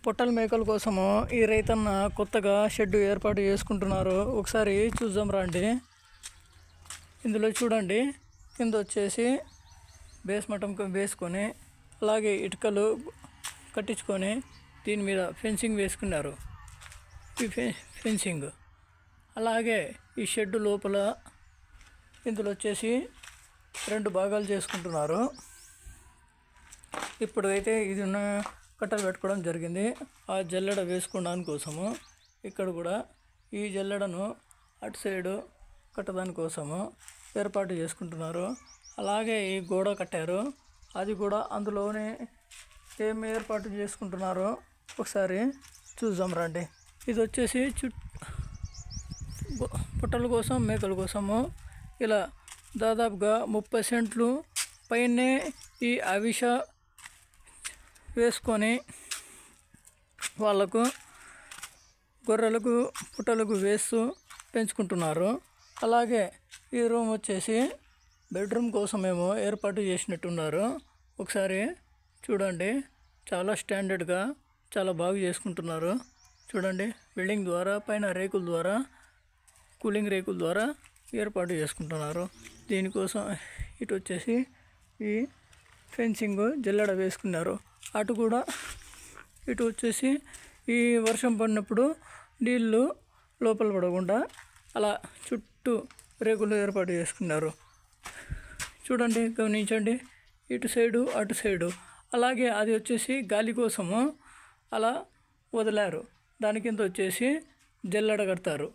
పొట్టల మేకల కోసము ఈ రైతన్న కొత్తగా షెడ్ ఏర్పాటు చేసుకుంటున్నారు ఒకసారి చూద్దాం రండి ఇందులో చూడండి కింద వచ్చేసి బేస్ మటం వేసుకొని అలాగే ఇటుకలు కట్టించుకొని దీని మీద ఫెన్సింగ్ వేసుకున్నారు ఈ ఫె- ఫెన్సింగ్ అలాగే ఈ షెడ్ లోపల ఇందులో వచ్చేసి రెండు భాగాలు చేసుకుంటున్నారు ఇప్పుడు అయితే ఇది ఉన్న కట్టలు పెట్టుకోవడం జరిగింది ఆ జల్లెడ వేసుకోవడానికి కోసము ఇక్కడ కూడా ఈ జల్లెడను అటు సైడు కట్టదాని కోసము ఏర్పాటు చేసుకుంటున్నారు అలాగే ఈ గోడ కట్టారు అది కూడా అందులోనే ఏం ఏర్పాటు చేసుకుంటున్నారో ఒకసారి చూద్దాం రండి ఇది వచ్చేసి చుట్ పు- పుట్టల కోసం మేకల కోసము ఇలా దాదాపుగా ముప్పై సెంట్లు పైనే ఈ అవిష వేసుకొని వాళ్ళకు గొర్రెలకు పుట్టలకు వేస్తూ పెంచుకుంటున్నారు అలాగే ఈ రూమ్ వచ్చేసి బెడ్రూమ్ కోసమేమో ఏర్పాటు చేసినట్టున్నారు ఒకసారి చూడండి చాలా స్టాండర్డ్గా చాలా బాగా చేసుకుంటున్నారు చూడండి బిల్డింగ్ ద్వారా పైన రేకుల ద్వారా కూలింగ్ రేకుల ద్వారా ఏర్పాటు చేసుకుంటున్నారు దీనికోసం ఇటు వచ్చేసి ఈ ఫెన్సింగ్ జల్లెడ వేసుకున్నారు అటు కూడా ఇటు వచ్చేసి ఈ వర్షం పడినప్పుడు నీళ్ళు లోపల పడకుండా అలా చుట్టూ రేకులు ఏర్పాటు చేసుకున్నారు చూడండి గమనించండి ఇటు సైడు అటు సైడు అలాగే అది వచ్చేసి గాలి కోసము అలా వదిలారు దాని కింద వచ్చేసి జల్లెడ కడతారు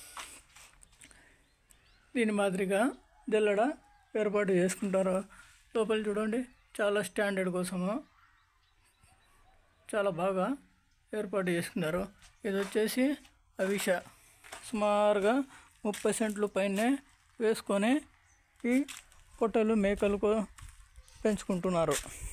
దీని మాదిరిగా జల్లెడ ఏర్పాటు చేసుకుంటారు లోపల చూడండి చాలా స్టాండర్డ్ కోసము చాలా బాగా ఏర్పాటు చేసుకున్నారు ఇది వచ్చేసి అవిష సుమారుగా ముప్పై సెంట్లు పైనే వేసుకొని ఈ పొట్టలు మేకలకు పెంచుకుంటున్నారు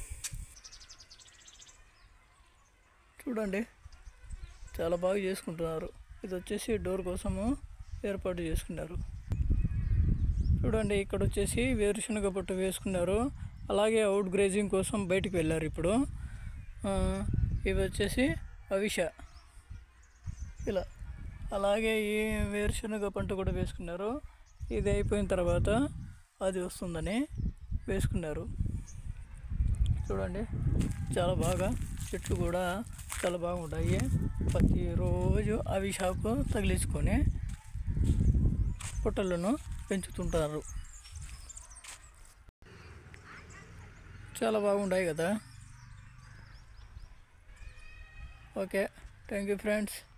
చూడండి చాలా బాగా చేసుకుంటున్నారు ఇది వచ్చేసి డోర్ కోసము ఏర్పాటు చేసుకున్నారు చూడండి ఇక్కడ వచ్చేసి వేరుశనగ పొట్టు వేసుకున్నారు అలాగే అవుట్ గ్రేజింగ్ కోసం బయటికి వెళ్ళారు ఇప్పుడు ఆ, ఇవి వచ్చేసి అవిష ఇలా అలాగే ఈ వేరుశనగ పంట కూడా వేసుకున్నారు ఇది అయిపోయిన తర్వాత అది వస్తుందని వేసుకున్నారు చూడండి చాలా బాగా చెట్లు కూడా చాలా బాగుంటాయి ప్రతిరోజు అవి షాపు తగిలించుకొని పుట్టలను పెంచుతుంటారు చాలా బాగుంటాయి కదా ఓకే థ్యాంక్ యూ ఫ్రెండ్స్